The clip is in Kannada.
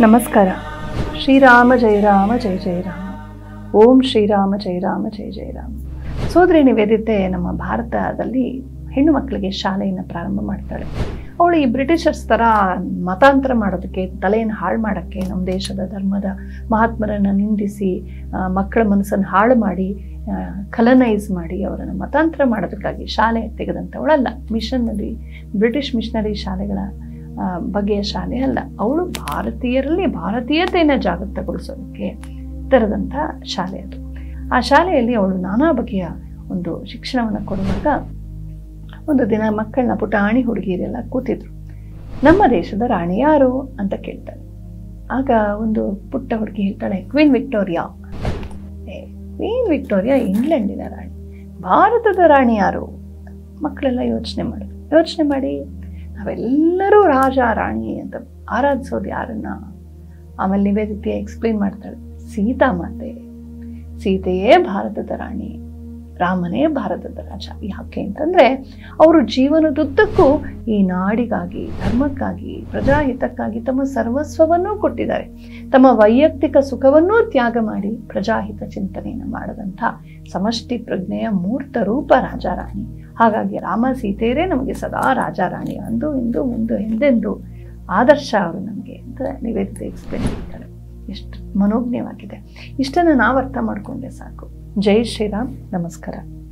ನಮಸ್ಕಾರ ಶ್ರೀರಾಮ ಜಯ ರಾಮ ಜಯ ಜಯ ರಾಮ ಓಂ ಶ್ರೀರಾಮ ಜಯ ರಾಮ ಜಯ ಜಯ ರಾಮ ಸೋದರಿ ನಿವೇದಿತೆ ನಮ್ಮ ಭಾರತದಲ್ಲಿ ಹೆಣ್ಣು ಮಕ್ಕಳಿಗೆ ಶಾಲೆಯನ್ನು ಪ್ರಾರಂಭ ಮಾಡ್ತಾಳೆ ಅವಳು ಈ ಬ್ರಿಟಿಷರ್ಸ್ ಥರ ಮತಾಂತರ ಮಾಡೋದಕ್ಕೆ ತಲೆಯನ್ನು ಹಾಳು ಮಾಡೋಕ್ಕೆ ನಮ್ಮ ದೇಶದ ಧರ್ಮದ ಮಹಾತ್ಮರನ್ನು ನಿಂದಿಸಿ ಆ, ಮಕ್ಕಳ ಮನಸ್ಸನ್ನು ಹಾಳು ಮಾಡಿ ಕಲನೈಸ್ ಮಾಡಿ ಅವರನ್ನು ಮತಾಂತರ ಮಾಡೋದಕ್ಕಾಗಿ ಶಾಲೆ ತೆಗೆದಂಥವಳಲ್ಲ ಮಿಷನರಿ ಬ್ರಿಟಿಷ್ ಮಿಷನರಿ ಶಾಲೆಗಳ ಆ, ಬಗೆಯ ಶಾಲೆ ಅಲ್ಲ ಅವಳು ಭಾರತೀಯರಲ್ಲಿ ಭಾರತೀಯತೆಯನ್ನು ಜಾಗೃತಗೊಳಿಸೋದಕ್ಕೆ ತೆರೆದಂಥ ಶಾಲೆ ಅದು ಆ ಶಾಲೆಯಲ್ಲಿ ಅವಳು ನಾನಾ ಬಗೆಯ ಒಂದು ಶಿಕ್ಷಣವನ್ನು ಕೊಡುವಾಗ ಒಂದು ದಿನ ಮಕ್ಕಳನ್ನ ಪುಟಾಣಿ ಹುಡುಗಿಯರೆಲ್ಲ ಕೂತಿದ್ರು ನಮ್ಮ ದೇಶದ ರಾಣಿ ಯಾರು ಅಂತ ಕೇಳ್ತಾಳೆ ಆಗ ಒಂದು ಪುಟ್ಟ ಹುಡುಗಿ ಹೇಳ್ತಾಳೆ ಕ್ವೀನ್ ವಿಕ್ಟೋರಿಯಾ ಏ ಕ್ವೀನ್ ವಿಕ್ಟೋರಿಯಾ ಇಂಗ್ಲೆಂಡಿನ ರಾಣಿ ಭಾರತದ ರಾಣಿ ಯಾರು ಮಕ್ಕಳೆಲ್ಲ ಯೋಚನೆ ಮಾಡಿದ್ರು ಯೋಚನೆ ಮಾಡಿ ನಾವೆಲ್ಲರೂ ರಾಜ ರಾಣಿ ಅಂತ ಆರಾಧಿಸೋದು ಯಾರನ್ನ ಆಮೇಲೆ ನಿವೇದಿತೆ ಎಕ್ಸ್ಪ್ಲೇನ್ ಮಾಡ್ತಾಳೆ ಸೀತಾ ಮಾತೆ ಸೀತೆಯೇ ಭಾರತದ ರಾಣಿ ರಾಮನೇ ಭಾರತದ ರಾಜ ಯಾಕೆ ಅಂತಂದರೆ ಅವರು ಜೀವನದುದ್ದಕ್ಕೂ ಈ ನಾಡಿಗಾಗಿ ಧರ್ಮಕ್ಕಾಗಿ ಪ್ರಜಾಹಿತಕ್ಕಾಗಿ ತಮ್ಮ ಸರ್ವಸ್ವವನ್ನೂ ಕೊಟ್ಟಿದ್ದಾರೆ ತಮ್ಮ ವೈಯಕ್ತಿಕ ಸುಖವನ್ನೂ ತ್ಯಾಗ ಮಾಡಿ ಪ್ರಜಾಹಿತ ಚಿಂತನೆಯನ್ನು ಮಾಡದಂಥ ಸಮಷ್ಟಿ ಪ್ರಜ್ಞೆಯ ಮೂರ್ತ ರೂಪ ರಾಜಾರಾಣಿ ಹಾಗಾಗಿ ರಾಮ ಸೀತೆಯರೇ ನಮಗೆ ಸದಾ ರಾಜಾರಾಣಿ ಅಂದು ಇಂದು ಮುಂದು ಎಂದೆಂದು ಆದರ್ಶ ಅವರು ನಮಗೆ ಅಂತ ನಿವೇದಿತೆ ಎಕ್ಸ್ಪ್ಲೇನ್ ಮಾಡ್ತಾರೆ ಎಷ್ಟು ಮನೋಜ್ಞವಾಗಿದೆ ಇಷ್ಟನ್ನು ನಾವು ಅರ್ಥ ಮಾಡಿಕೊಂಡ್ರೆ ಸಾಕು ಜೈ ಶ್ರೀರಾಮ್ ನಮಸ್ಕಾರ